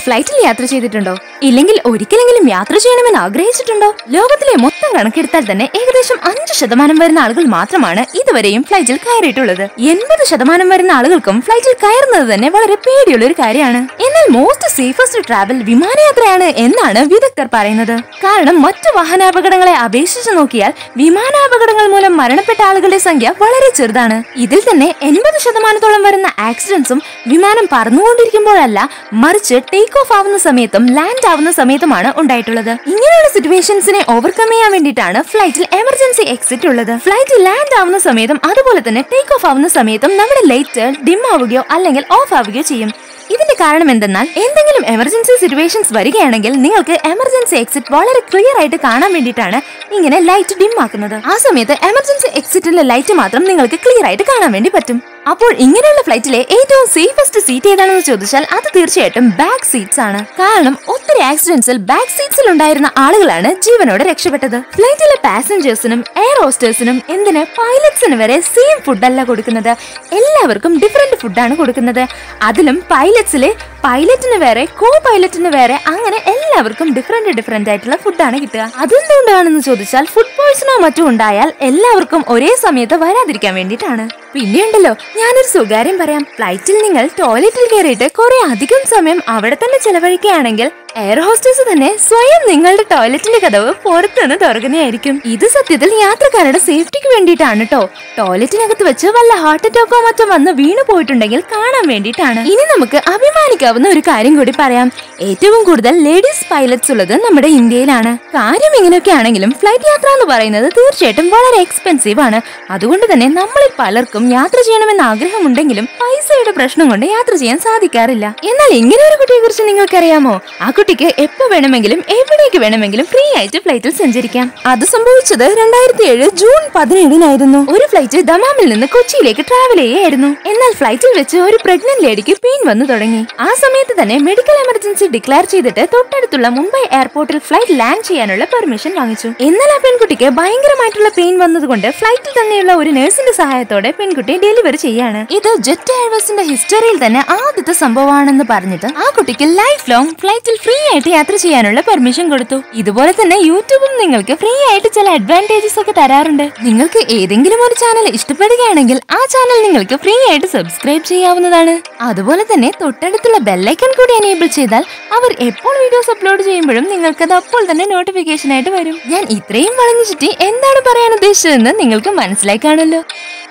ഫ്ലൈറ്റിൽ യാത്ര ചെയ്തിട്ടുണ്ടോ ഇല്ലെങ്കിൽ ഒരിക്കലെങ്കിലും യാത്ര ചെയ്യണമെന്ന് ആഗ്രഹിച്ചിട്ടുണ്ടോ ലോകത്തിലെ മൊത്തം കണക്കെടുത്താൽ തന്നെ ഏകദേശം അഞ്ച് ശതമാനം വരുന്ന ആളുകൾ മാത്രമാണ് ഇതുവരെയും ഫ്ലൈറ്റിൽ കയറിയിട്ടുള്ളത് എൺപത് ശതമാനം വരുന്ന ആളുകൾക്കും ഫ്ലൈറ്റിൽ കയറുന്നത് തന്നെ വളരെ പേടിയുള്ള ഒരു കാര്യമാണ് എന്നാൽ മോസ്റ്റ് സേഫസ്റ്റ് ട്രാവൽ വിമാനയാത്രയാണ് എന്നാണ് വിദഗ്ധർ പറയുന്നത് കാരണം മറ്റു വാഹനാപകടങ്ങളെ അപേക്ഷിച്ച് നോക്കിയാൽ വിമാനാപകടങ്ങൾ മൂലം മരണപ്പെട്ട ആളുകളുടെ സംഖ്യ വളരെ ചെറുതാണ് ഇതിൽ തന്നെ എൺപത് ശതമാനത്തോളം വരുന്ന ആക്സിഡന്റ്സും വിമാനം പറന്നുകൊണ്ടിരിക്കുമ്പോഴല്ല മറിച്ച് ടേക്ക് ഓഫ് ആവുന്ന സമയത്തും ലാൻഡ് ആവുന്ന സമയത്തുമാണ് ഉണ്ടായിട്ടുള്ളത് ഇങ്ങനെയുള്ള സിറ്റുവേഷൻസിനെ ഓവർകം ചെയ്യാൻ വേണ്ടിയിട്ടാണ് ഫ്ലൈറ്റിൽ എമർജൻസി എക്സിറ്റ് ഉള്ളത് ഫ്ലൈറ്റ് ലാൻഡ് ആവുന്ന സമയത്തും അതുപോലെ തന്നെ ടേക്ക് ഓഫ് ആവുന്ന സമയത്തും നമ്മുടെ ലൈറ്റ് ഡിം ആവുകയോ അല്ലെങ്കിൽ ഓഫ് ആവുകയോ ചെയ്യും ഇതിന്റെ കാരണം എന്തെന്നാൽ എന്തെങ്കിലും എമർജൻസി സിറ്റുവേഷൻസ് വരികയാണെങ്കിൽ നിങ്ങൾക്ക് എമർജൻസി എക്സിറ്റ് വളരെ ക്ലിയർ ആയിട്ട് കാണാൻ വേണ്ടിയിട്ടാണ് ഇങ്ങനെ ലൈറ്റ് ഡിം ആക്കുന്നത് ആ സമയത്ത് എമർജൻസി എക്സിറ്റിലെ ലൈറ്റ് മാത്രം നിങ്ങൾക്ക് ക്ലിയർ ആയിട്ട് കാണാൻ വേണ്ടി പറ്റും അപ്പോൾ ഇങ്ങനെയുള്ള ഫ്ലൈറ്റിലെ ഏറ്റവും സേഫസ്റ്റ് സീറ്റ് ഏതാണെന്ന് ചോദിച്ചാൽ അത് തീർച്ചയായിട്ടും ബാക്ക് സീറ്റ്സ് ആണ് കാരണം ഒത്തിരി ആക്സിഡന്റ്സിൽ ബാക്ക് സീറ്റ്സിൽ ഉണ്ടായിരുന്ന ആളുകളാണ് ജീവനോടെ രക്ഷപ്പെട്ടത് ഫ്ലൈറ്റിലെ പാസഞ്ചേഴ്സിനും എയർ ഹോസ്റ്റേഴ്സിനും എന്തിന് പൈലറ്റ്സിന് വരെ സെയിം ഫുഡല്ല കൊടുക്കുന്നത് എല്ലാവർക്കും ഡിഫറെന്റ് ഫുഡാണ് കൊടുക്കുന്നത് അതിലും പൈലറ്റ്സിലെ പൈലറ്റിന് വേറെ കോ പൈലറ്റിന് വേറെ അങ്ങനെ എല്ലാവർക്കും ഡിഫറെന്റ് ഡിഫറെന്റ് ആയിട്ടുള്ള ഫുഡാണ് കിട്ടുക അതെന്തുകൊണ്ടാണെന്ന് ചോദിച്ചാൽ ഫുഡ് പോയ്സണോ മറ്റോ ഉണ്ടായാൽ എല്ലാവർക്കും ഒരേ സമയത്ത് വരാതിരിക്കാൻ വേണ്ടിയിട്ടാണ് പിന്നെയുണ്ടല്ലോ ഞാനൊരു സ്വകാര്യം പറയാം ഫ്ലൈറ്റിൽ നിങ്ങൾ ടോയ്ലറ്റിൽ കയറിയിട്ട് കുറെ അധികം സമയം അവിടെ തന്നെ ചെലവഴിക്കുകയാണെങ്കിൽ എയർ ഹോസ്റ്റേഴ്സ് തന്നെ സ്വയം നിങ്ങളുടെ ടോയ്ലറ്റിന്റെ കഥവ് പുറത്തുനിന്ന് തുറക്കുന്നതായിരിക്കും ഇത് സത്യത്തിൽ യാത്രക്കാരുടെ സേഫ്റ്റിക്ക് വേണ്ടിയിട്ടാണ് കേട്ടോ ടോയ്ലറ്റിനകത്ത് വെച്ച് വല്ല ഹാർട്ട് അറ്റാക്കോ മറ്റോ വന്ന് വീണു പോയിട്ടുണ്ടെങ്കിൽ കാണാൻ വേണ്ടിയിട്ടാണ് ഇനി നമുക്ക് അഭിമാനിക്കാവുന്ന ഒരു കാര്യം കൂടി പറയാം ഏറ്റവും കൂടുതൽ ലേഡീസ് പൈലറ്റ്സ് ഉള്ളത് നമ്മുടെ ഇന്ത്യയിലാണ് കാര്യം ഇങ്ങനെയൊക്കെ ആണെങ്കിലും ഫ്ലൈറ്റ് യാത്ര എന്ന് പറയുന്നത് തീർച്ചയായിട്ടും വളരെ എക്സ്പെൻസീവ് ആണ് അതുകൊണ്ട് തന്നെ നമ്മളിൽ പലർക്കും യാത്ര ചെയ്യണമെന്ന് ആഗ്രഹമുണ്ടെങ്കിലും പൈസയുടെ പ്രശ്നം കൊണ്ട് യാത്ര ചെയ്യാൻ സാധിക്കാറില്ല എന്നാൽ ഇങ്ങനെ ഒരു കുട്ടിയെ കുറിച്ച് നിങ്ങൾക്കറിയാമോ ആ കുട്ടിക്ക് എപ്പോ വേണമെങ്കിലും എവിടേക്ക് വേണമെങ്കിലും ഫ്രീ ആയിട്ട് ഫ്ലൈറ്റിൽ സഞ്ചരിക്കാം അത് സംഭവിച്ചത് രണ്ടായിരത്തി ഏഴ് ജൂൺ പതിനേഴിനായിരുന്നു ഒരു ഫ്ലൈറ്റ് ദമാമിൽ നിന്ന് കൊച്ചിയിലേക്ക് ട്രാവൽ ചെയ്യായിരുന്നു എന്നാൽ ഫ്ലൈറ്റിൽ വെച്ച് ഒരു പ്രഗ്നന്റ് ലേഡിക്ക് പെയിൻ വന്നു തുടങ്ങി ആ സമയത്ത് തന്നെ മെഡിക്കൽ എമർജൻസി ഡിക്ലെയർ ചെയ്തിട്ട് തൊട്ടടുത്തുള്ള മുംബൈ എയർപോർട്ടിൽ ഫ്ലൈറ്റ് ലാൻഡ് ചെയ്യാനുള്ള പെർമിഷൻ വാങ്ങിച്ചു എന്നാൽ ആ പെൺകുട്ടിക്ക് ഭയങ്കരമായിട്ടുള്ള പെയിൻ വന്നതുകൊണ്ട് ഫ്ലൈറ്റിൽ തന്നെയുള്ള ഒരു നഴ്സിന്റെ സഹായത്തോടെ പെൺകുട്ടിയെ ഡെലിവറി ചെയ്യാണ് ഇത് ജെറ്റ് എയർവേസിന്റെ ഹിസ്റ്ററിയിൽ തന്നെ ആദ്യത്തെ സംഭവമാണെന്ന് പറഞ്ഞിട്ട് ആ കുട്ടിക്ക് ലൈഫ് ലോങ് ഫ്ലൈറ്റിൽ ഫ്രീ ആയിട്ട് യാത്ര ചെയ്യാനുള്ള പെർമിഷൻ കൊടുത്തു ഇതുപോലെ തന്നെ യൂട്യൂബും നിങ്ങൾക്ക് ഫ്രീ ആയിട്ട് ചില അഡ്വാൻറ്റേജസ് ഒക്കെ തരാറുണ്ട് നിങ്ങൾക്ക് ഏതെങ്കിലും ഒരു ചാനൽ ഇഷ്ടപ്പെടുകയാണെങ്കിൽ ആ ചാനൽ നിങ്ങൾക്ക് ഫ്രീ ആയിട്ട് സബ്സ്ക്രൈബ് ചെയ്യാവുന്നതാണ് അതുപോലെ തന്നെ തൊട്ടടുത്തുള്ള ബെല്ലൈക്കൺ കൂടി എനേബിൾ ചെയ്താൽ അവർ എപ്പോൾ വീഡിയോസ് അപ്ലോഡ് ചെയ്യുമ്പോഴും നിങ്ങൾക്കത് അപ്പോൾ തന്നെ നോട്ടിഫിക്കേഷൻ ആയിട്ട് വരും ഞാൻ ഇത്രയും വളഞ്ഞു ചുറ്റി എന്താണ് പറയാൻ ഉദ്ദേശിച്ചതെന്ന് നിങ്ങൾക്ക് മനസ്സിലായി കാണുമല്ലോ